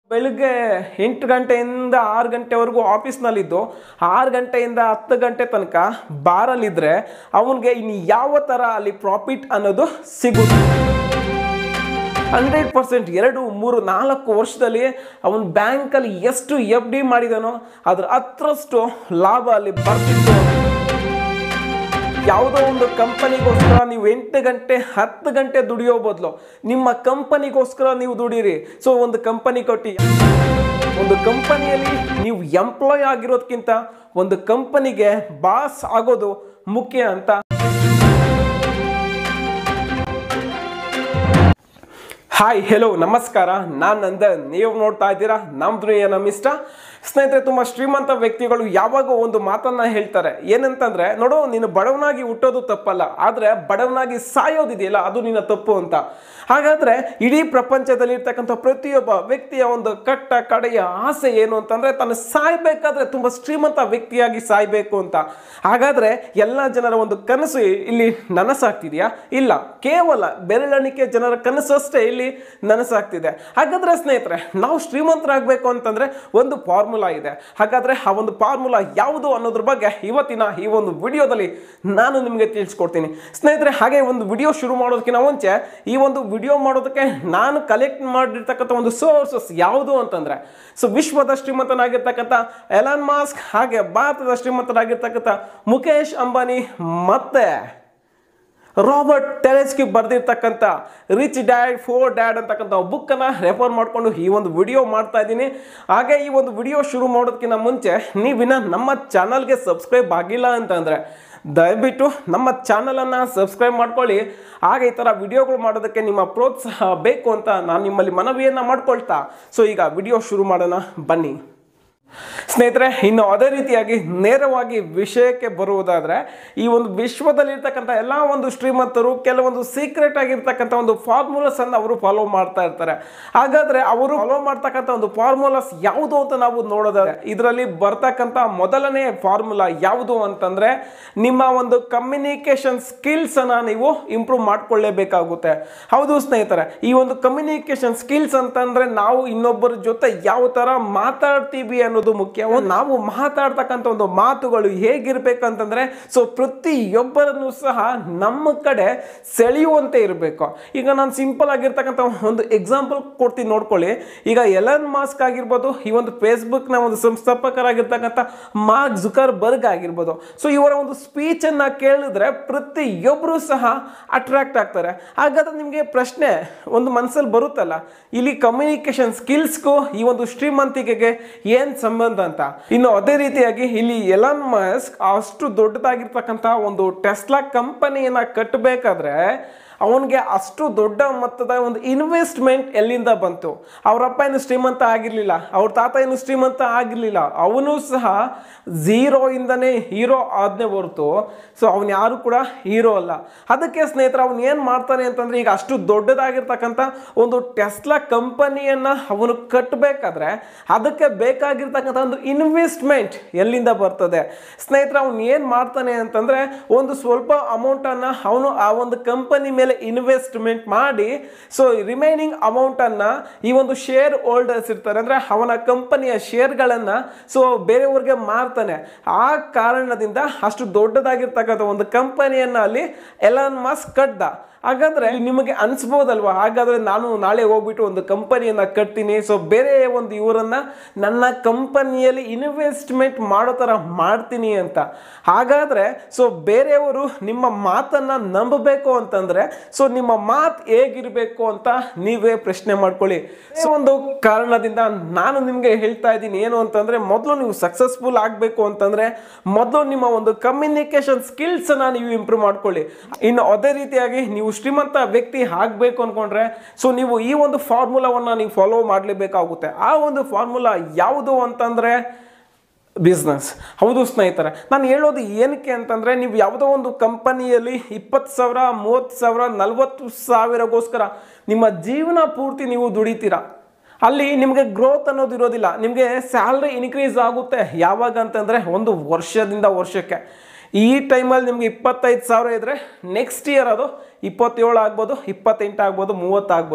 ಬೆಳಿಗ್ಗೆ ಎಂಟು ಗಂಟೆಯಿಂದ ಆರು ಗಂಟೆವರೆಗೂ ಆಫೀಸ್ನಲ್ಲಿದ್ದು ಆರು ಗಂಟೆಯಿಂದ ಹತ್ತು ಗಂಟೆ ತನಕ ಬಾರಲ್ಲಿದ್ದರೆ ಅವನಿಗೆ ಇನ್ನು ಯಾವ ಥರ ಅಲ್ಲಿ ಪ್ರಾಫಿಟ್ ಅನ್ನೋದು ಸಿಗುತ್ತೆ ಹಂಡ್ರೆಡ್ ಪರ್ಸೆಂಟ್ ಎರಡು ಮೂರು ನಾಲ್ಕು ವರ್ಷದಲ್ಲಿ ಅವನು ಬ್ಯಾಂಕಲ್ಲಿ ಎಷ್ಟು ಎಫ್ ಡಿ ಮಾಡಿದಾನೋ ಅದ್ರ ಹತ್ತರಷ್ಟು ಲಾಭ ಅಲ್ಲಿ ಬರ್ತಿತ್ತು ಯಾವುದೋ ಒಂದು ಕಂಪನಿಗೋಸ್ಕರ ನೀವು ಎಂಟು ಗಂಟೆ ಹತ್ತು ಗಂಟೆ ದುಡಿಯೋ ಬದಲು ನಿಮ್ಮ ಕಂಪನಿಗೋಸ್ಕರ ನೀವು ದುಡೀರಿ ಸೊ ಒಂದು ಕಂಪನಿ ಕೊಟ್ಟು ಒಂದು ಕಂಪನಿಯಲ್ಲಿ ನೀವು ಎಂಪ್ಲಾಯ್ ಆಗಿರೋದಕ್ಕಿಂತ ಒಂದು ಕಂಪನಿಗೆ ಬಾಸ್ ಆಗೋದು ಮುಖ್ಯ ಅಂತ ಹಾಯ್ ಹೆಲೋ ನಮಸ್ಕಾರ ನಾನು ನಂದನ್ ನೀವು ನೋಡ್ತಾ ಇದ್ದೀರಾ ನಮ್ಮ ಧ್ವನಿಯ ನಮ್ಮಿಷ್ಟ ಸ್ನೇಹಿತರೆ ತುಂಬ ಶ್ರೀಮಂತ ವ್ಯಕ್ತಿಗಳು ಯಾವಾಗ ಒಂದು ಮಾತನ್ನ ಹೇಳ್ತಾರೆ ಏನಂತಂದ್ರೆ ನೋಡು ನೀನು ಬಡವನಾಗಿ ಹುಟ್ಟೋದು ತಪ್ಪಲ್ಲ ಆದರೆ ಬಡವನಾಗಿ ಸಾಯೋದಿದೆಯಲ್ಲ ಅದು ನಿನ್ನ ತಪ್ಪು ಅಂತ ಹಾಗಾದ್ರೆ ಇಡೀ ಪ್ರಪಂಚದಲ್ಲಿ ಇರ್ತಕ್ಕಂಥ ಪ್ರತಿಯೊಬ್ಬ ವ್ಯಕ್ತಿಯ ಒಂದು ಕಟ್ಟ ಕಡೆಯ ಆಸೆ ಏನು ಅಂತಂದ್ರೆ ತಾನು ಸಾಯ್ಬೇಕಾದ್ರೆ ತುಂಬ ಶ್ರೀಮಂತ ವ್ಯಕ್ತಿಯಾಗಿ ಸಾಯ್ಬೇಕು ಅಂತ ಹಾಗಾದ್ರೆ ಎಲ್ಲ ಜನರ ಒಂದು ಕನಸು ಇಲ್ಲಿ ನನಸಾಗ್ತಿದೆಯಾ ಇಲ್ಲ ಕೇವಲ ಬೆರಳೆಣಿಕೆ ಜನರ ಕನಸು ಅಷ್ಟೇ ಇಲ್ಲಿ ನನಸಾಗ್ತಿದೆ ಹಾಗಾದ್ರೆ ಸ್ನೇಹಿತರೆ ನಾವು ಶ್ರೀಮಂತರಾಗಬೇಕು ಅಂತಂದ್ರೆ ಒಂದು ಫಾರ್ಮುಲಾ ಇದೆ ಹಾಗಾದ್ರೆ ಆ ಒಂದು ಫಾರ್ಮುಲಾ ಯಾವುದು ಅನ್ನೋದ್ರ ಬಗ್ಗೆ ಇವತ್ತಿನ ಈ ಒಂದು ವಿಡಿಯೋದಲ್ಲಿ ನಾನು ನಿಮಗೆ ತಿಳಿಸ್ಕೊಡ್ತೀನಿ ಸ್ನೇಹಿತರೆ ಹಾಗೆ ಒಂದು ವಿಡಿಯೋ ಶುರು ಮಾಡೋದಕ್ಕಿಂತ ಮುಂಚೆ ಈ ಒಂದು ವಿಡಿಯೋ ಮಾಡೋದಕ್ಕೆ ನಾನು ಕಲೆಕ್ಟ್ ಮಾಡಿರ್ತಕ್ಕಂಥ ಒಂದು ಸೋರ್ಸಸ್ ಯಾವುದು ಅಂತಂದ್ರೆ ಸೊ ವಿಶ್ವದ ಶ್ರೀಮಂತನಾಗಿರ್ತಕ್ಕಂಥ ಎಲಾನ್ ಮಾಸ್ಕ್ ಹಾಗೆ ಭಾರತದ ಶ್ರೀಮಂತನಾಗಿರ್ತಕ್ಕಂಥ ಮುಖೇಶ್ ಅಂಬಾನಿ ಮತ್ತೆ ರಾಬರ್ಟ್ ಟೆಲೆಸ್ಕಿ ಬರೆದಿರ್ತಕ್ಕಂಥ ರಿಚ್ ಡ್ಯಾಡ್ ಫೋರ್ ಡ್ಯಾಡ್ ಅಂತಕ್ಕಂಥ ಬುಕ್ಕನ್ನು ರೆಫರ್ ಮಾಡಿಕೊಂಡು ಈ ಒಂದು ವಿಡಿಯೋ ಮಾಡ್ತಾ ಇದ್ದೀನಿ ಹಾಗೆ ಈ ಒಂದು ವಿಡಿಯೋ ಶುರು ಮಾಡೋದಕ್ಕಿಂತ ಮುಂಚೆ ನೀವಿನ್ನ ನಮ್ಮ ಚಾನಲ್ಗೆ ಸಬ್ಸ್ಕ್ರೈಬ್ ಆಗಿಲ್ಲ ಅಂತಂದರೆ ದಯವಿಟ್ಟು ನಮ್ಮ ಚಾನಲನ್ನು ಸಬ್ಸ್ಕ್ರೈಬ್ ಮಾಡ್ಕೊಳ್ಳಿ ಹಾಗೆ ಈ ಥರ ವಿಡಿಯೋಗಳು ಮಾಡೋದಕ್ಕೆ ನಿಮ್ಮ ಪ್ರೋತ್ಸಾಹ ಬೇಕು ಅಂತ ನಾನು ನಿಮ್ಮಲ್ಲಿ ಮನವಿಯನ್ನು ಮಾಡ್ಕೊಳ್ತಾ ಸೊ ಈಗ ವಿಡಿಯೋ ಶುರು ಮಾಡೋಣ ಬನ್ನಿ ಸ್ನೇಹಿತರೆ ಇನ್ನು ಅದೇ ರೀತಿಯಾಗಿ ನೇರವಾಗಿ ವಿಷಯಕ್ಕೆ ಬರುವುದಾದ್ರೆ ಈ ಒಂದು ವಿಶ್ವದಲ್ಲಿರ್ತಕ್ಕಂಥ ಎಲ್ಲ ಒಂದು ಶ್ರೀಮಂತರು ಕೆಲವೊಂದು ಸೀಕ್ರೆಟ್ ಆಗಿರ್ತಕ್ಕಂಥ ಒಂದು ಫಾರ್ಮುಲಾಸ್ ಅನ್ನು ಅವರು ಫಾಲೋ ಮಾಡ್ತಾ ಇರ್ತಾರೆ ಹಾಗಾದ್ರೆ ಅವರು ಫಾಲೋ ಮಾಡ್ತಕ್ಕಂಥ ಒಂದು ಫಾರ್ಮುಲಾಸ್ ಯಾವುದು ಅಂತ ನಾವು ನೋಡೋದಾದ್ರೆ ಇದರಲ್ಲಿ ಬರ್ತಕ್ಕಂಥ ಮೊದಲನೇ ಫಾರ್ಮುಲಾ ಯಾವುದು ಅಂತಂದ್ರೆ ನಿಮ್ಮ ಒಂದು ಕಮ್ಯುನಿಕೇಶನ್ ಸ್ಕಿಲ್ಸ್ ಅನ್ನ ನೀವು ಇಂಪ್ರೂವ್ ಮಾಡ್ಕೊಳ್ಳೇಬೇಕಾಗುತ್ತೆ ಹೌದು ಸ್ನೇಹಿತರೆ ಈ ಒಂದು ಕಮ್ಯುನಿಕೇಶನ್ ಸ್ಕಿಲ್ಸ್ ಅಂತಂದ್ರೆ ನಾವು ಇನ್ನೊಬ್ಬರ ಜೊತೆ ಯಾವ ತರ ಮಾತಾಡ್ತೀವಿ ಅನ್ನೋದು ಮುಖ್ಯ ಒಂದು ನಾವು ಮಾತಾಡ್ತಕ್ಕಂಥ ಒಂದು ಮಾತುಗಳು ಹೇಗಿರ್ಬೇಕಂತಂದ್ರೆ ಸೊ ಪ್ರತಿಯೊಬ್ಬರನ್ನು ಸಹ ನಮ್ಮ ಕಡೆ ಸೆಳೆಯುವಂತೆ ಇರಬೇಕು ಈಗ ನಾನು ಸಿಂಪಲ್ ಆಗಿರ್ತಕ್ಕಂಥ ಒಂದು ಎಕ್ಸಾಂಪಲ್ ಕೊಡ್ತೀನಿ ನೋಡ್ಕೊಳ್ಳಿ ಈಗ ಎಲನ್ ಮಾಸ್ಕ್ ಆಗಿರ್ಬೋದು ಈ ಒಂದು ಫೇಸ್ಬುಕ್ನ ಒಂದು ಸಂಸ್ಥಾಪಕರಾಗಿರ್ತಕ್ಕಂಥ ಮಾರ್ಕ್ ಜುಕರ್ ಬರ್ಗ್ ಆಗಿರ್ಬೋದು ಸೊ ಇವರ ಒಂದು ಸ್ಪೀಚನ್ನು ಕೇಳಿದ್ರೆ ಪ್ರತಿಯೊಬ್ಬರು ಸಹ ಅಟ್ರಾಕ್ಟ್ ಆಗ್ತಾರೆ ಹಾಗಾದ್ರೆ ನಿಮಗೆ ಪ್ರಶ್ನೆ ಒಂದು ಮನಸ್ಸಲ್ಲಿ ಬರುತ್ತಲ್ಲ ಇಲ್ಲಿ ಕಮ್ಯುನಿಕೇಶನ್ ಸ್ಕಿಲ್ಸ್ಗೂ ಈ ಒಂದು ಶ್ರೀಮಂತಿಕೆಗೆ ಏನು ಸಂಬಂಧ ಅಂತ ಇನ್ನು ಅದೇ ರೀತಿಯಾಗಿ ಇಲ್ಲಿ ಎಲಾನ್ ಮಸ್ಕ್ ಅಷ್ಟು ದೊಡ್ಡದಾಗಿರ್ತಕ್ಕಂಥ ಒಂದು ಟೆಸ್ಲಾ ಕಂಪನಿಯನ್ನ ಕಟ್ಟಬೇಕಾದ್ರೆ ಅವನಿಗೆ ಅಷ್ಟು ದೊಡ್ಡ ಮೊತ್ತದ ಒಂದು ಇನ್ವೆಸ್ಟ್ಮೆಂಟ್ ಎಲ್ಲಿಂದ ಬಂತು ಅವರಪ್ಪ ಏನು ಶ್ರೀಮಂತ ಆಗಿರಲಿಲ್ಲ ಅವ್ರ ತಾತ ಏನು ಶ್ರೀಮಂತ ಆಗಿರಲಿಲ್ಲ ಅವನು ಸಹ ಝೀರೋ ಇಂದನೇ ಹೀರೋ ಆಜ್ಞೆ ಹೊರತು ಸೊ ಅವನು ಯಾರು ಕೂಡ ಹೀರೋ ಅಲ್ಲ ಅದಕ್ಕೆ ಸ್ನೇಹಿತರೆ ಅವನು ಏನು ಮಾಡ್ತಾನೆ ಅಂತಂದ್ರೆ ಈಗ ಅಷ್ಟು ದೊಡ್ಡದಾಗಿರ್ತಕ್ಕಂಥ ಒಂದು ಟೆಸ್ಲಾ ಕಂಪನಿಯನ್ನ ಅವನು ಕಟ್ಟಬೇಕಾದ್ರೆ ಅದಕ್ಕೆ ಬೇಕಾಗಿರ್ತಕ್ಕಂಥ ಒಂದು ಇನ್ವೆಸ್ಟ್ಮೆಂಟ್ ಎಲ್ಲಿಂದ ಬರ್ತದೆ ಸ್ನೇಹಿತರೆ ಅವನು ಏನು ಮಾಡ್ತಾನೆ ಅಂತಂದ್ರೆ ಒಂದು ಸ್ವಲ್ಪ ಅಮೌಂಟನ್ನು ಅವನು ಆ ಒಂದು ಕಂಪನಿ ಮೇಲೆ ಇನ್ವೆಸ್ಟ್ಮೆಂಟ್ ಮಾಡಿ ಸೊ ರಿಮೈನಿಂಗ್ ಅಮೌಂಟನ್ನು ಈ ಒಂದು ಶೇರ್ ಹೋಲ್ಡರ್ಸ್ ಇರ್ತಾರೆ ಅಂದರೆ ಅವನ ಕಂಪನಿಯ ಶೇರ್ಗಳನ್ನು ಸೊ ಬೇರೆಯವ್ರಿಗೆ ಮಾರ್ತಾನೆ ಆ ಕಾರಣದಿಂದ ಅಷ್ಟು ದೊಡ್ಡದಾಗಿರ್ತಕ್ಕಂಥ ಒಂದು ಕಂಪನಿಯನ್ನು ಅಲ್ಲಿ ಎಲಾನ್ ಮಾಸ್ ಕಟ್ದ ಹಾಗಾದ್ರೆ ನಿಮಗೆ ಅನ್ಸ್ಬೋದಲ್ವಾ ಹಾಗಾದ್ರೆ ನಾನು ನಾಳೆ ಹೋಗ್ಬಿಟ್ಟು ಒಂದು ಕಂಪನಿಯನ್ನ ಕಟ್ತೀನಿ ಸೊ ಬೇರೆ ಒಂದು ಇವರನ್ನ ನನ್ನ ಕಂಪನಿಯಲ್ಲಿ ಇನ್ವೆಸ್ಟ್ಮೆಂಟ್ ಮಾಡೋ ಥರ ಮಾಡ್ತೀನಿ ಅಂತ ಹಾಗಾದ್ರೆ ಸೊ ಬೇರೆಯವರು ನಿಮ್ಮ ಮಾತನ್ನ ನಂಬಬೇಕು ಅಂತಂದ್ರೆ ಸೊ ನಿಮ್ಮ ಮಾತು ಹೇಗಿರಬೇಕು ಅಂತ ನೀವೇ ಪ್ರಶ್ನೆ ಮಾಡ್ಕೊಳ್ಳಿ ಸೊ ಒಂದು ಕಾರಣದಿಂದ ನಾನು ನಿಮಗೆ ಹೇಳ್ತಾ ಇದ್ದೀನಿ ಏನು ಅಂತಂದ್ರೆ ಮೊದಲು ನೀವು ಸಕ್ಸಸ್ಫುಲ್ ಆಗಬೇಕು ಅಂತಂದ್ರೆ ಮೊದಲು ನಿಮ್ಮ ಒಂದು ಕಮ್ಯುನಿಕೇಶನ್ ಸ್ಕಿಲ್ಸ್ ಅನ್ನ ನೀವು ಇಂಪ್ರೂವ್ ಮಾಡ್ಕೊಳ್ಳಿ ಇನ್ನು ಅದೇ ರೀತಿಯಾಗಿ ನೀವು ಶ್ರೀಮಂತ ವ್ಯಕ್ತಿ ಆಗಬೇಕು ಅನ್ಕೊಂಡ್ರೆ ಸೊ ನೀವು ಈ ಒಂದು ಫಾರ್ಮುಲಾವನ್ನು ನೀವು ಫಾಲೋ ಮಾಡಲೇಬೇಕಾಗುತ್ತೆ ಆ ಒಂದು ಫಾರ್ಮುಲಾ ಯಾವುದು ಅಂತಂದ್ರೆ ಬಿಸ್ನೆಸ್ ಹೌದು ಸ್ನೇಹಿತರೆ ನಾನು ಹೇಳೋದು ಏನಕ್ಕೆ ಅಂತಂದರೆ ನೀವು ಯಾವುದೋ ಒಂದು ಕಂಪನಿಯಲ್ಲಿ ಇಪ್ಪತ್ತು ಸಾವಿರ ಮೂವತ್ತು ಸಾವಿರ ನಲ್ವತ್ತು ಸಾವಿರಗೋಸ್ಕರ ನಿಮ್ಮ ಜೀವನ ಪೂರ್ತಿ ನೀವು ದುಡಿತೀರಾ ಅಲ್ಲಿ ನಿಮಗೆ ಗ್ರೋತ್ ಅನ್ನೋದು ಇರೋದಿಲ್ಲ ನಿಮಗೆ ಸ್ಯಾಲ್ರಿ ಇನ್ಕ್ರೀಸ್ ಆಗುತ್ತೆ ಯಾವಾಗ ಅಂತಂದರೆ ಒಂದು ವರ್ಷದಿಂದ ವರ್ಷಕ್ಕೆ ಈ ಟೈಮಲ್ಲಿ ನಿಮ್ಗೆ ಇಪ್ಪತ್ತೈದು ಸಾವಿರ ಇದ್ದರೆ ನೆಕ್ಸ್ಟ್ ಇಯರ್ ಅದು ಇಪ್ಪತ್ತೇಳು ಆಗ್ಬೋದು ಇಪ್ಪತ್ತೆಂಟು ಆಗ್ಬೋದು ಮೂವತ್ತು ಆಗ್ಬೋದು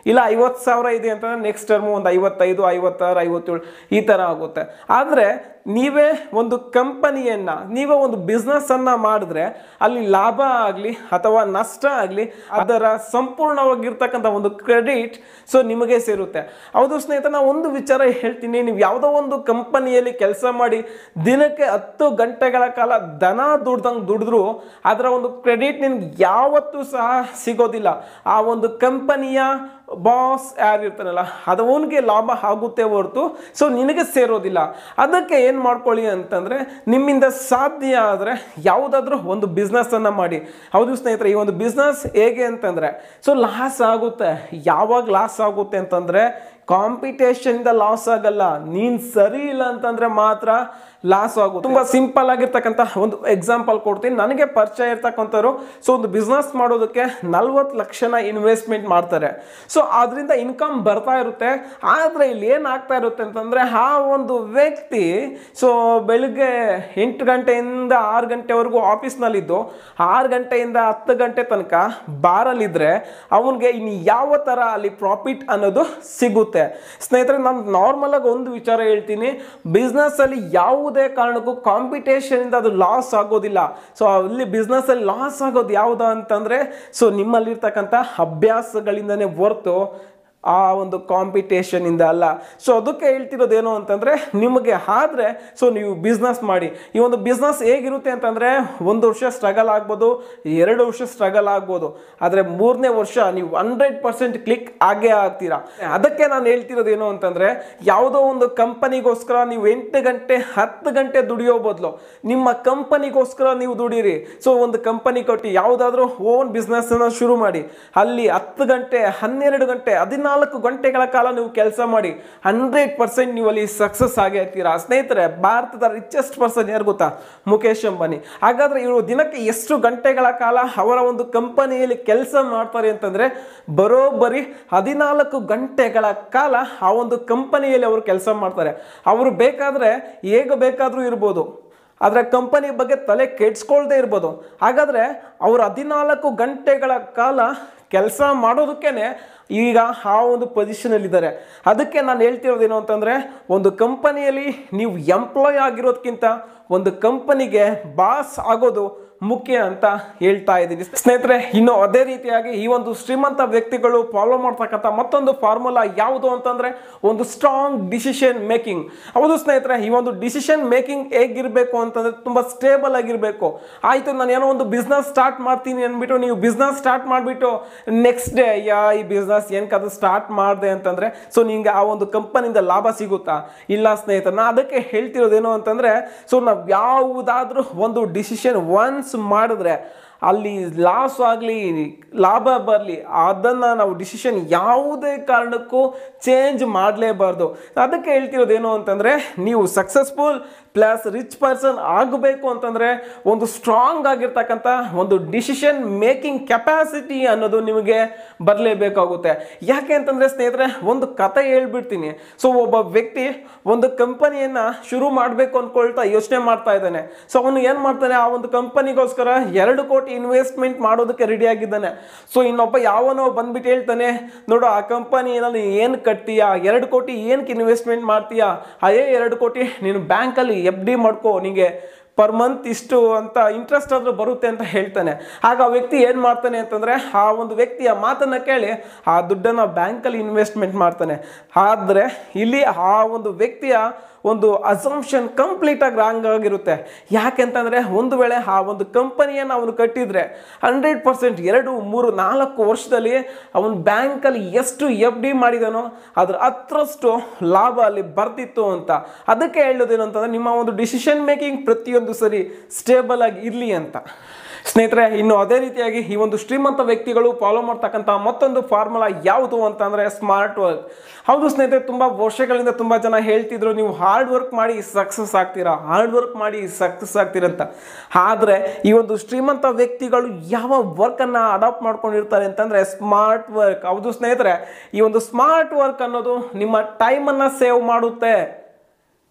ಇಲ್ಲ ಐವತ್ತು ಸಾವಿರ ಇದೆ ಅಂತಂದ್ರೆ ನೆಕ್ಸ್ಟ್ ಟರ್ಮು ಒಂದು ಐವತ್ತೈದು ಐವತ್ತಾರು ಐವತ್ತೇಳು ಈ ಥರ ಆಗುತ್ತೆ ಆದರೆ ನೀವೇ ಒಂದು ಕಂಪನಿಯನ್ನು ನೀವೇ ಒಂದು ಬಿಸ್ನೆಸ್ಸನ್ನು ಮಾಡಿದ್ರೆ ಅಲ್ಲಿ ಲಾಭ ಆಗಲಿ ಅಥವಾ ನಷ್ಟ ಆಗಲಿ ಅದರ ಸಂಪೂರ್ಣವಾಗಿರ್ತಕ್ಕಂಥ ಒಂದು ಕ್ರೆಡಿಟ್ ಸೊ ನಿಮಗೆ ಸೇರುತ್ತೆ ಹೌದು ಸ್ನೇಹಿತರೆ ನಾನು ಒಂದು ವಿಚಾರ ಹೇಳ್ತೀನಿ ನೀವು ಯಾವುದೋ ಒಂದು ಕಂಪನಿಯಲ್ಲಿ ಕೆಲಸ ಮಾಡಿ ದಿನಕ್ಕೆ ಹತ್ತು ಗಂಟೆಗಳ ಕಾಲ ದನ ದುಡ್ದಂಗೆ ದುಡಿದ್ರು ಅದರ ಒಂದು ಕ್ರೆಡಿಟ್ ನಿನ್ಗೆ ಯಾವತ್ತೂ ಸಹ ಸಿಗೋದಿಲ್ಲ ಆ ಒಂದು ಕಂಪನಿಯ ಬಾಸ್ ಯಾರಿರ್ತಾನಲ್ಲ ಅದು ಅವನಿಗೆ ಲಾಭ ಆಗುತ್ತೆ ಹೊರತು ಸೊ ನಿನಗೆ ಸೇರೋದಿಲ್ಲ ಅದಕ್ಕೆ ಏನು ಮಾಡ್ಕೊಳ್ಳಿ ಅಂತಂದರೆ ನಿಮ್ಮಿಂದ ಸಾಧ್ಯ ಆದರೆ ಯಾವುದಾದ್ರೂ ಒಂದು ಬಿಸ್ನೆಸ್ಸನ್ನು ಮಾಡಿ ಹೌದು ಸ್ನೇಹಿತರೆ ಈ ಒಂದು ಬಿಸ್ನೆಸ್ ಹೇಗೆ ಅಂತಂದರೆ ಸೊ ಲಾಸ್ ಆಗುತ್ತೆ ಯಾವಾಗ ಲಾಸ್ ಆಗುತ್ತೆ ಅಂತಂದರೆ ಕಾಂಪಿಟೇಷನ್ದ ಲಾಸ್ ಆಗಲ್ಲ ನೀನು ಸರಿ ಇಲ್ಲ ಅಂತಂದರೆ ಮಾತ್ರ ಲಾಸ್ ಆಗುತ್ತೆ ತುಂಬ ಸಿಂಪಲ್ ಆಗಿರ್ತಕ್ಕಂಥ ಒಂದು ಎಕ್ಸಾಂಪಲ್ ಕೊಡ್ತೀನಿ ನನಗೆ ಪರಿಚಯ ಇರ್ತಕ್ಕಂಥವ್ರು ಸೊ ಒಂದು ಬಿಸ್ನೆಸ್ ಮಾಡೋದಕ್ಕೆ ನಲ್ವತ್ತು ಲಕ್ಷನ ಇನ್ವೆಸ್ಟ್ಮೆಂಟ್ ಮಾಡ್ತಾರೆ ಸೊ ಅದರಿಂದ ಇನ್ಕಮ್ ಬರ್ತಾ ಇರುತ್ತೆ ಆದರೆ ಇಲ್ಲಿ ಏನಾಗ್ತಾ ಇರುತ್ತೆ ಅಂತಂದರೆ ಆ ಒಂದು ವ್ಯಕ್ತಿ ಸೊ ಬೆಳಿಗ್ಗೆ ಎಂಟು ಗಂಟೆಯಿಂದ ಆರು ಗಂಟೆವರೆಗೂ ಆಫೀಸ್ನಲ್ಲಿದ್ದು ಆರು ಗಂಟೆಯಿಂದ ಹತ್ತು ಗಂಟೆ ತನಕ ಬಾರಲ್ಲಿದ್ದರೆ ಅವನಿಗೆ ಇನ್ನು ಯಾವ ಥರ ಅಲ್ಲಿ ಪ್ರಾಫಿಟ್ ಅನ್ನೋದು ಸಿಗುತ್ತೆ ಸ್ನೇಹಿತರೆ ನಾನು ನಾರ್ಮಲ್ ಆಗಿ ಒಂದು ವಿಚಾರ ಹೇಳ್ತೀನಿ ಬಿಸ್ನೆಸ್ ಅಲ್ಲಿ ಯಾವುದೇ ಕಾರಣಕ್ಕೂ ಕಾಂಪಿಟೇಷನ್ ಇಂದ ಅದು ಲಾಸ್ ಆಗೋದಿಲ್ಲ ಸೊ ಅಲ್ಲಿ ಬಿಸ್ನೆಸ್ ಅಲ್ಲಿ ಲಾಸ್ ಆಗೋದು ಯಾವುದು ಅಂತಂದ್ರೆ ಸೊ ನಿಮ್ಮಲ್ಲಿರ್ತಕ್ಕಂಥ ಅಭ್ಯಾಸಗಳಿಂದನೇ ಹೊರ್ತು ಆ ಒಂದು ಕಾಂಪಿಟೇಷನ್ ಇಂದ ಅಲ್ಲ ಸೊ ಅದಕ್ಕೆ ಹೇಳ್ತಿರೋದೇನು ಅಂತಂದ್ರೆ ನಿಮಗೆ ಆದ್ರೆ ಸೊ ನೀವು ಬಿಸ್ನೆಸ್ ಮಾಡಿ ಈ ಒಂದು ಬಿಸ್ನೆಸ್ ಹೇಗಿರುತ್ತೆ ಅಂತಂದ್ರೆ ಒಂದು ವರ್ಷ ಸ್ಟ್ರಗಲ್ ಆಗ್ಬೋದು ಎರಡು ವರ್ಷ ಸ್ಟ್ರಗಲ್ ಆಗ್ಬೋದು ಆದರೆ ಮೂರನೇ ವರ್ಷ ನೀವು ಹಂಡ್ರೆಡ್ ಪರ್ಸೆಂಟ್ ಕ್ಲಿಕ್ ಆಗೇ ಆಗ್ತೀರಾ ಅದಕ್ಕೆ ನಾನು ಹೇಳ್ತಿರೋದೇನು ಅಂತಂದ್ರೆ ಯಾವುದೋ ಒಂದು ಕಂಪನಿಗೋಸ್ಕರ ನೀವು ಎಂಟು ಗಂಟೆ ಹತ್ತು ಗಂಟೆ ದುಡಿಯೋ ಬದಲು ನಿಮ್ಮ ಕಂಪನಿಗೋಸ್ಕರ ನೀವು ದುಡೀರಿ ಸೊ ಒಂದು ಕಂಪನಿ ಕೊಟ್ಟು ಯಾವುದಾದ್ರೂ ಓನ್ ಬಿಸ್ನೆಸ್ ಅನ್ನ ಶುರು ಮಾಡಿ ಅಲ್ಲಿ ಹತ್ತು ಗಂಟೆ ಹನ್ನೆರಡು ಗಂಟೆ ಹದಿನಾಲ್ಕು ಗಂಟೆಗಳ ಕಾಲ ನೀವು ಕೆಲಸ ಮಾಡಿ ಹಂಡ್ರೆಡ್ ಪರ್ಸೆಂಟ್ ನೀವು ಅಲ್ಲಿ ಸಕ್ಸಸ್ ಆಗೇ ಇರ್ತೀರಾ ಸ್ನೇಹಿತರೆ ಭಾರತದ ರಿಚೆಸ್ಟ್ ಪರ್ಸನ್ ಯಾರು ಗೊತ್ತಾ ಮುಖೇಶ್ ಅಂಬಾನಿ ಹಾಗಾದ್ರೆ ಇವರು ದಿನಕ್ಕೆ ಎಷ್ಟು ಗಂಟೆಗಳ ಕಾಲ ಅವರ ಒಂದು ಕಂಪನಿಯಲ್ಲಿ ಕೆಲಸ ಮಾಡ್ತಾರೆ ಅಂತಂದ್ರೆ ಬರೋಬ್ಬರಿ ಹದಿನಾಲ್ಕು ಗಂಟೆಗಳ ಕಾಲ ಆ ಒಂದು ಕಂಪನಿಯಲ್ಲಿ ಅವರು ಕೆಲಸ ಮಾಡ್ತಾರೆ ಅವರು ಬೇಕಾದ್ರೆ ಹೇಗೆ ಬೇಕಾದರೂ ಇರ್ಬೋದು ಆದರೆ ಕಂಪನಿ ಬಗ್ಗೆ ತಲೆ ಕೆಡ್ಸ್ಕೊಳ್ದೇ ಇರ್ಬೋದು ಹಾಗಾದರೆ ಅವರು ಹದಿನಾಲ್ಕು ಗಂಟೆಗಳ ಕಾಲ ಕೆಲಸ ಮಾಡೋದಕ್ಕೇನೆ ಈಗ ಆ ಒಂದು ಪೊಸಿಷನಲ್ಲಿದ್ದಾರೆ ಅದಕ್ಕೆ ನಾನು ಹೇಳ್ತಿರೋದೇನು ಅಂತಂದರೆ ಒಂದು ಕಂಪನಿಯಲ್ಲಿ ನೀವು ಎಂಪ್ಲಾಯ್ ಆಗಿರೋದಕ್ಕಿಂತ ಒಂದು ಕಂಪನಿಗೆ ಬಾಸ್ ಆಗೋದು ಮುಖ್ಯ ಅಂತ ಹೇಳ್ತಾ ಇದ್ದೀನಿ ಸ್ನೇಹಿತರೆ ಇನ್ನು ಅದೇ ರೀತಿಯಾಗಿ ಈ ಒಂದು ಶ್ರೀಮಂತ ವ್ಯಕ್ತಿಗಳು ಫಾಲೋ ಮಾಡ್ತಕ್ಕಂಥ ಮತ್ತೊಂದು ಫಾರ್ಮುಲಾ ಯಾವುದು ಅಂತಂದ್ರೆ ಒಂದು ಸ್ಟ್ರಾಂಗ್ ಡಿಸಿಷನ್ ಮೇಕಿಂಗ್ ಹೌದು ಸ್ನೇಹಿತರೆ ಈ ಒಂದು ಡಿಸಿಷನ್ ಮೇಕಿಂಗ್ ಹೇಗಿರಬೇಕು ಅಂತಂದ್ರೆ ತುಂಬಾ ಸ್ಟೇಬಲ್ ಆಗಿರಬೇಕು ಆಯ್ತು ನಾನು ಏನೋ ಒಂದು ಬಿಸ್ನೆಸ್ ಸ್ಟಾರ್ಟ್ ಮಾಡ್ತೀನಿ ಅಂದ್ಬಿಟ್ಟು ನೀವು ಬಿಸ್ನೆಸ್ ಸ್ಟಾರ್ಟ್ ಮಾಡಿಬಿಟ್ಟು ನೆಕ್ಸ್ಟ್ ಡೇ ಯಾ ಈ ಬಿಸ್ನೆಸ್ ಏನಕ್ಕೆ ಅದು ಸ್ಟಾರ್ಟ್ ಮಾಡಿದೆ ಅಂತಂದ್ರೆ ಸೊ ನಿಂಗೆ ಆ ಒಂದು ಕಂಪನಿಯಿಂದ ಲಾಭ ಸಿಗುತ್ತಾ ಇಲ್ಲ ಸ್ನೇಹಿತರೆ ನಾ ಅದಕ್ಕೆ ಹೇಳ್ತಿರೋದೇನು ಅಂತಂದ್ರೆ ಸೊ ನಾವು ಯಾವುದಾದ್ರೂ ಒಂದು ಡಿಸಿಷನ್ ಒನ್ಸ್ ಮಾಡಿದ್ರೆ ಅಲ್ಲಿ ಲಾಸ್ ಆಗಲಿ ಲಾಭ ಬರಲಿ ಅದನ್ನು ನಾವು ಡಿಸಿಷನ್ ಯಾವುದೇ ಕಾರಣಕ್ಕೂ ಚೇಂಜ್ ಮಾಡಲೇಬಾರ್ದು ಅದಕ್ಕೆ ಹೇಳ್ತಿರೋದೇನು ಅಂತಂದರೆ ನೀವು ಸಕ್ಸಸ್ಫುಲ್ ಪ್ಲಸ್ ರಿಚ್ ಪರ್ಸನ್ ಆಗಬೇಕು ಅಂತಂದರೆ ಒಂದು ಸ್ಟ್ರಾಂಗ್ ಆಗಿರ್ತಕ್ಕಂಥ ಒಂದು ಡಿಸಿಷನ್ ಮೇಕಿಂಗ್ ಕೆಪಾಸಿಟಿ ಅನ್ನೋದು ನಿಮಗೆ ಬರಲೇಬೇಕಾಗುತ್ತೆ ಯಾಕೆ ಅಂತಂದರೆ ಸ್ನೇಹಿತರೆ ಒಂದು ಕತೆ ಹೇಳ್ಬಿಡ್ತೀನಿ ಸೊ ಒಬ್ಬ ವ್ಯಕ್ತಿ ಒಂದು ಕಂಪನಿಯನ್ನು ಶುರು ಮಾಡಬೇಕು ಅಂದ್ಕೊಳ್ತಾ ಯೋಚನೆ ಮಾಡ್ತಾ ಇದ್ದಾನೆ ಸೊ ಅವನು ಏನು ಮಾಡ್ತಾನೆ ಆ ಒಂದು ಕಂಪನಿಗೋಸ್ಕರ ಎರಡು ಕೋಟಿ ಇನ್ವೆಸ್ಟ್ಮೆಂಟ್ ಮಾಡೋದಕ್ಕೆ ರೆಡಿ ಆಗಿದ್ದಾನೆ ಸೊ ಇನ್ನೊಬ್ಬ ಯಾವನೋ ಬಂದ್ಬಿಟ್ಟು ಹೇಳ್ತಾನೆ ನೋಡು ಆ ಕಂಪನಿಯಲ್ಲಿ ಏನು ಕಟ್ತೀಯಾ ಎರಡು ಕೋಟಿ ಏನಕ್ಕೆ ಇನ್ವೆಸ್ಟ್ಮೆಂಟ್ ಮಾಡ್ತೀಯಾ ಅದೇ ಎರಡು ಕೋಟಿ ನೀನು ಬ್ಯಾಂಕಲ್ಲಿ ಎಫ್ ಡಿ ಮಾಡ್ಕೋ ನಿಮಗೆ ಪರ್ ಮಂತ್ ಇಷ್ಟು ಅಂತ ಇಂಟ್ರೆಸ್ಟ್ ಆದರೂ ಬರುತ್ತೆ ಅಂತ ಹೇಳ್ತಾನೆ ಆಗ ಆ ವ್ಯಕ್ತಿ ಏನು ಮಾಡ್ತಾನೆ ಅಂತಂದರೆ ಆ ಒಂದು ವ್ಯಕ್ತಿಯ ಮಾತನ್ನು ಕೇಳಿ ಆ ದುಡ್ಡನ್ನು ಬ್ಯಾಂಕಲ್ಲಿ ಇನ್ವೆಸ್ಟ್ಮೆಂಟ್ ಮಾಡ್ತಾನೆ ಆದರೆ ಇಲ್ಲಿ ಆ ಒಂದು ವ್ಯಕ್ತಿಯ ಒಂದು ಅಸಂಪ್ಷನ್ ಕಂಪ್ಲೀಟಾಗಿ ರಾಂಗ್ ಆಗಿರುತ್ತೆ ಯಾಕೆಂತಂದರೆ ಒಂದು ವೇಳೆ ಆ ಒಂದು ಕಂಪನಿಯನ್ನು ಅವನು ಕಟ್ಟಿದರೆ ಹಂಡ್ರೆಡ್ ಪರ್ಸೆಂಟ್ ಎರಡು ಮೂರು ನಾಲ್ಕು ವರ್ಷದಲ್ಲಿ ಅವನು ಬ್ಯಾಂಕಲ್ಲಿ ಎಷ್ಟು ಎಫ್ ಡಿ ಮಾಡಿದಾನೋ ಅದ್ರ ಹತ್ರಷ್ಟು ಲಾಭ ಅಲ್ಲಿ ಬರ್ತಿತ್ತು ಅಂತ ಅದಕ್ಕೆ ಹೇಳೋದೇನು ಅಂತಂದರೆ ನಿಮ್ಮ ಒಂದು ಡಿಸಿಷನ್ ಮೇಕಿಂಗ್ ಪ್ರತಿಯೊಂದು ಸರಿ ಸ್ಟೇಬಲ್ ಆಗಿ ಇರಲಿ ಅಂತ ಸ್ನೇಹಿತರೆ ಇನ್ನು ಅದೇ ರೀತಿಯಾಗಿ ಈ ಒಂದು ಶ್ರೀಮಂತ ವ್ಯಕ್ತಿಗಳು ಫಾಲೋ ಮಾಡ್ತಕ್ಕಂಥ ಮತ್ತೊಂದು ಫಾರ್ಮುಲಾ ಯಾವುದು ಅಂತಂದರೆ ಸ್ಮಾರ್ಟ್ ವರ್ಕ್ ಹೌದು ಸ್ನೇಹಿತರೆ ತುಂಬ ವರ್ಷಗಳಿಂದ ತುಂಬ ಜನ ಹೇಳ್ತಿದ್ರು ನೀವು ಹಾರ್ಡ್ ವರ್ಕ್ ಮಾಡಿ ಸಕ್ಸಸ್ ಆಗ್ತೀರಾ ಹಾರ್ಡ್ ವರ್ಕ್ ಮಾಡಿ ಸಕ್ಸಸ್ ಆಗ್ತೀರಂತ ಆದರೆ ಈ ಒಂದು ಶ್ರೀಮಂತ ವ್ಯಕ್ತಿಗಳು ಯಾವ ವರ್ಕನ್ನು ಅಡಾಪ್ಟ್ ಮಾಡ್ಕೊಂಡಿರ್ತಾರೆ ಅಂತಂದರೆ ಸ್ಮಾರ್ಟ್ ವರ್ಕ್ ಹೌದು ಸ್ನೇಹಿತರೆ ಈ ಒಂದು ಸ್ಮಾರ್ಟ್ ವರ್ಕ್ ಅನ್ನೋದು ನಿಮ್ಮ ಟೈಮನ್ನು ಸೇವ್ ಮಾಡುತ್ತೆ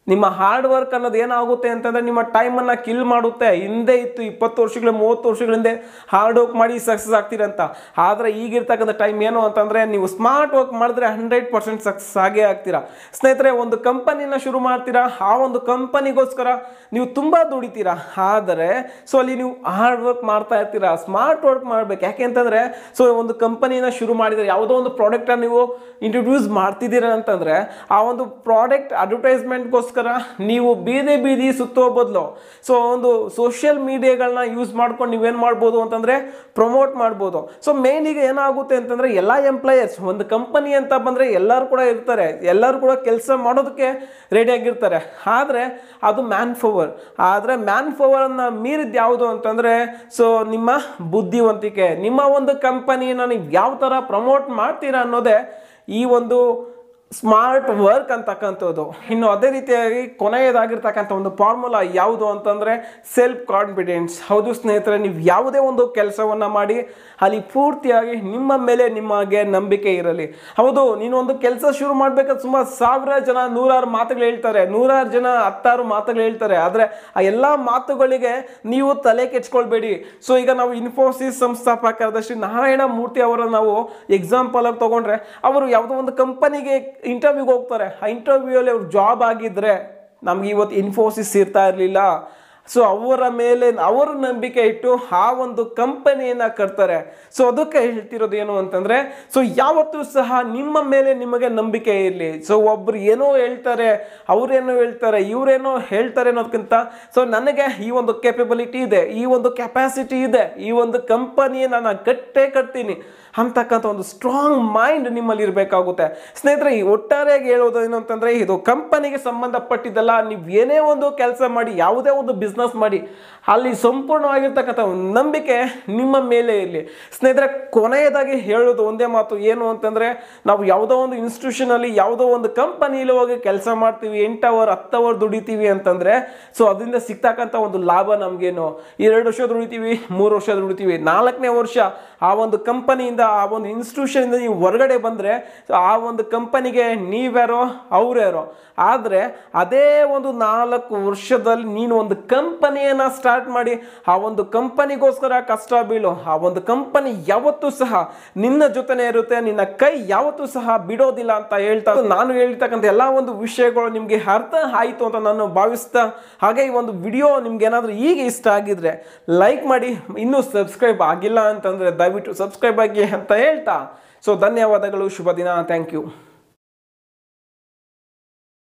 ನಿಮ್ಮ ಹಾರ್ಡ್ ವರ್ಕ್ ಅನ್ನೋದು ಏನಾಗುತ್ತೆ ಅಂತಂದ್ರೆ ನಿಮ್ಮ ಟೈಮನ್ನು ಕಿಲ್ ಮಾಡುತ್ತೆ ಹಿಂದೆ ಇತ್ತು ಇಪ್ಪತ್ತು ವರ್ಷಗಳ ಮೂವತ್ತು ವರ್ಷಗಳ ಹಿಂದೆ ಹಾರ್ಡ್ ವರ್ಕ್ ಮಾಡಿ ಸಕ್ಸಸ್ ಆಗ್ತೀರಂತ ಆದರೆ ಈಗಿರ್ತಕ್ಕಂಥ ಟೈಮ್ ಏನು ಅಂತಂದ್ರೆ ನೀವು ಸ್ಮಾರ್ಟ್ ವರ್ಕ್ ಮಾಡಿದ್ರೆ ಹಂಡ್ರೆಡ್ ಪರ್ಸೆಂಟ್ ಸಕ್ಸಸ್ ಆಗೇ ಆಗ್ತೀರಾ ಸ್ನೇಹಿತರೆ ಒಂದು ಕಂಪನಿನ ಶುರು ಮಾಡ್ತೀರಾ ಆ ಒಂದು ಕಂಪನಿಗೋಸ್ಕರ ನೀವು ತುಂಬ ದುಡಿತೀರಾ ಆದರೆ ಸೊ ಅಲ್ಲಿ ನೀವು ಹಾರ್ಡ್ ವರ್ಕ್ ಮಾಡ್ತಾ ಇರ್ತೀರಾ ಸ್ಮಾರ್ಟ್ ವರ್ಕ್ ಮಾಡ್ಬೇಕು ಯಾಕೆ ಅಂತಂದ್ರೆ ಸೊ ಒಂದು ಕಂಪನಿನ ಶುರು ಮಾಡಿದ್ರೆ ಯಾವುದೋ ಒಂದು ಪ್ರಾಡಕ್ಟನ್ನು ನೀವು ಇಂಟ್ರೊಡ್ಯೂಸ್ ಮಾಡ್ತಿದ್ದೀರಾ ಅಂತಂದ್ರೆ ಆ ಒಂದು ಪ್ರಾಡಕ್ಟ್ ಅಡ್ವರ್ಟೈಸ್ಮೆಂಟ್ಗೋಸ್ಕರ ನೀವು ಬೀದಿ ಬೀದಿ ಸುತ್ತೋ ಬದಲು ಸೊ ಒಂದು ಸೋಷಿಯಲ್ ಮೀಡಿಯಾಗಳನ್ನ ಯೂಸ್ ಮಾಡ್ಕೊಂಡು ನೀವೇನು ಮಾಡ್ಬೋದು ಅಂತಂದ್ರೆ ಪ್ರಮೋಟ್ ಮಾಡ್ಬೋದು ಸೊ ಮೇನ್ ಈಗ ಏನಾಗುತ್ತೆ ಅಂತಂದ್ರೆ ಎಲ್ಲ ಎಂಪ್ಲಾಯರ್ಸ್ ಒಂದು ಕಂಪನಿ ಅಂತ ಬಂದ್ರೆ ಎಲ್ಲರೂ ಕೂಡ ಇರ್ತಾರೆ ಎಲ್ಲರೂ ಕೂಡ ಕೆಲಸ ಮಾಡೋದಕ್ಕೆ ರೆಡಿ ಆಗಿರ್ತಾರೆ ಆದರೆ ಅದು ಮ್ಯಾನ್ ಪವರ್ ಆದರೆ ಮ್ಯಾನ್ ಪವರನ್ನು ಮೀರಿದ ಯಾವುದು ಅಂತಂದ್ರೆ ಸೊ ನಿಮ್ಮ ಬುದ್ಧಿವಂತಿಕೆ ನಿಮ್ಮ ಒಂದು ಕಂಪನಿನ ನೀವು ಯಾವ ಥರ ಪ್ರಮೋಟ್ ಮಾಡ್ತೀರಾ ಅನ್ನೋದೇ ಈ ಒಂದು ಸ್ಮಾರ್ಟ್ ವರ್ಕ್ ಅಂತಕ್ಕಂಥದ್ದು ಇನ್ನು ಅದೇ ರೀತಿಯಾಗಿ ಕೊನೆಯದಾಗಿರ್ತಕ್ಕಂಥ ಒಂದು ಫಾರ್ಮುಲಾ ಯಾವುದು ಅಂತಂದರೆ ಸೆಲ್ಫ್ ಕಾನ್ಫಿಡೆನ್ಸ್ ಹೌದು ಸ್ನೇಹಿತರೆ ನೀವು ಯಾವುದೇ ಒಂದು ಕೆಲಸವನ್ನು ಮಾಡಿ ಅಲ್ಲಿ ಪೂರ್ತಿಯಾಗಿ ನಿಮ್ಮ ಮೇಲೆ ನಿಮಗೆ ನಂಬಿಕೆ ಇರಲಿ ಹೌದು ನೀನು ಒಂದು ಕೆಲಸ ಶುರು ಮಾಡಬೇಕಾದ್ರೆ ಸುಮಾರು ಸಾವಿರ ಜನ ನೂರಾರು ಮಾತುಗಳು ಹೇಳ್ತಾರೆ ನೂರಾರು ಜನ ಹತ್ತಾರು ಮಾತುಗಳು ಹೇಳ್ತಾರೆ ಆದರೆ ಆ ಎಲ್ಲ ಮಾತುಗಳಿಗೆ ನೀವು ತಲೆ ಕೆಚ್ಕೊಳ್ಬೇಡಿ ಸೊ ಈಗ ನಾವು ಇನ್ಫೋಸಿಸ್ ಸಂಸ್ಥಾಪಕರಾದ ಶ್ರೀ ನಾರಾಯಣ ಮೂರ್ತಿ ಅವರ ನಾವು ಎಕ್ಸಾಂಪಲ್ ಆಗಿ ತಗೊಂಡ್ರೆ ಅವರು ಯಾವುದೋ ಒಂದು ಕಂಪನಿಗೆ ಇಂಟರ್ವ್ಯೂಗೆ ಹೋಗ್ತಾರೆ ಆ ಇಂಟರ್ವ್ಯೂ ಅಲ್ಲಿ ಅವ್ರು ಜಾಬ್ ಆಗಿದ್ರೆ ನಮ್ಗೆ ಇವತ್ತು ಇನ್ಫೋಸಿಸ್ ಇರ್ತಾ ಇರಲಿಲ್ಲ ಸೊ ಅವರ ಮೇಲೆ ಅವರು ನಂಬಿಕೆ ಇಟ್ಟು ಆ ಒಂದು ಕಂಪನಿಯನ್ನ ಕಟ್ತಾರೆ ಸೊ ಅದಕ್ಕೆ ಹೇಳ್ತಿರೋದು ಏನು ಅಂತಂದ್ರೆ ಸೊ ಯಾವತ್ತೂ ಸಹ ನಿಮ್ಮ ಮೇಲೆ ನಿಮಗೆ ನಂಬಿಕೆ ಇರಲಿ ಸೊ ಒಬ್ರು ಏನೋ ಹೇಳ್ತಾರೆ ಅವ್ರೇನೋ ಹೇಳ್ತಾರೆ ಇವರೇನೋ ಹೇಳ್ತಾರೆ ಅನ್ನೋದಕ್ಕಿಂತ ಸೊ ನನಗೆ ಈ ಒಂದು ಕೆಪಬಿಲಿಟಿ ಇದೆ ಈ ಒಂದು ಕೆಪಾಸಿಟಿ ಇದೆ ಈ ಒಂದು ಕಂಪನಿಯನ್ನು ನಾನು ಕಟ್ಟೇ ಕಟ್ತೀನಿ ಅಂತಕ್ಕಂಥ ಒಂದು ಸ್ಟ್ರಾಂಗ್ ಮೈಂಡ್ ನಿಮ್ಮಲ್ಲಿ ಇರಬೇಕಾಗುತ್ತೆ ಸ್ನೇಹಿತರೆ ಈ ಒಟ್ಟಾರೆಯಾಗಿ ಹೇಳೋದು ಏನು ಅಂತಂದ್ರೆ ಇದು ಕಂಪನಿಗೆ ಸಂಬಂಧಪಟ್ಟಿದ್ದಲ್ಲ ನೀವು ಏನೇ ಒಂದು ಕೆಲಸ ಮಾಡಿ ಯಾವುದೇ ಒಂದು ಬಿಸ್ನೆಸ್ ಮಾಡಿ ಅಲ್ಲಿ ಸಂಪೂರ್ಣವಾಗಿರ್ತಕ್ಕಂಥ ಒಂದು ನಂಬಿಕೆ ನಿಮ್ಮ ಮೇಲೆ ಇರಲಿ ಸ್ನೇಹಿತರೆ ಕೊನೆಯದಾಗಿ ಹೇಳೋದು ಒಂದೇ ಮಾತು ಏನು ಅಂತಂದ್ರೆ ನಾವು ಯಾವುದೋ ಒಂದು ಇನ್ಸ್ಟಿಟ್ಯೂಷನ್ ಅಲ್ಲಿ ಯಾವುದೋ ಒಂದು ಕಂಪನಿಯಲ್ಲಿ ಹೋಗಿ ಕೆಲಸ ಮಾಡ್ತೀವಿ ಎಂಟು ಅವರ್ ಹತ್ತು ಅವರ್ ದುಡಿತೀವಿ ಅಂತಂದ್ರೆ ಸೊ ಅದರಿಂದ ಸಿಗ್ತಕ್ಕಂಥ ಒಂದು ಲಾಭ ನಮಗೇನು ಎರಡು ವರ್ಷ ದುಡಿತೀವಿ ಮೂರು ವರ್ಷ ದುಡಿತೀವಿ ನಾಲ್ಕನೇ ವರ್ಷ ಆ ಒಂದು ಕಂಪನಿಯಿಂದ ಆ ಒಂದು ಇನ್ಸ್ಟಿಟ್ಯೂಷನಿಂದ ನೀವು ಹೊರಗಡೆ ಬಂದರೆ ಆ ಒಂದು ಕಂಪನಿಗೆ ನೀವ್ಯಾರೋ ಅವ್ರ್ಯಾರೋ ಆದರೆ ಅದೇ ಒಂದು ನಾಲ್ಕು ವರ್ಷದಲ್ಲಿ ನೀನು ಒಂದು ಕಂಪನಿಯನ್ನು ಸ್ಟಾರ್ಟ್ ಮಾಡಿ ಆ ಒಂದು ಕಂಪನಿಗೋಸ್ಕರ ಕಷ್ಟ ಬೀಳು ಆ ಒಂದು ಕಂಪನಿ ಯಾವತ್ತೂ ಸಹ ನಿನ್ನ ಜೊತೆನೇ ಇರುತ್ತೆ ನಿನ್ನ ಕೈ ಯಾವತ್ತೂ ಸಹ ಬಿಡೋದಿಲ್ಲ ಅಂತ ಹೇಳ್ತಾ ನಾನು ಹೇಳ್ತಕ್ಕಂಥ ಎಲ್ಲ ಒಂದು ವಿಷಯಗಳು ನಿಮಗೆ ಅರ್ಥ ಆಯಿತು ಅಂತ ನಾನು ಭಾವಿಸ್ತಾ ಹಾಗೆ ಈ ಒಂದು ವಿಡಿಯೋ ನಿಮ್ಗೆ ಏನಾದರೂ ಈಗ ಇಷ್ಟ ಆಗಿದ್ರೆ ಲೈಕ್ ಮಾಡಿ ಇನ್ನೂ ಸಬ್ಸ್ಕ್ರೈಬ್ ಆಗಿಲ್ಲ ಅಂತಂದರೆ ದಯವಿಟ್ಟು ಸಬ್ಸ್ಕ್ರೈಬ್ ಆಗಿ ಅಂತ ಹೇಳ್ತಾ ಸೊ ಧನ್ಯವಾದಗಳು ಶುಭ ದಿನ ಥ್ಯಾಂಕ್ ಯು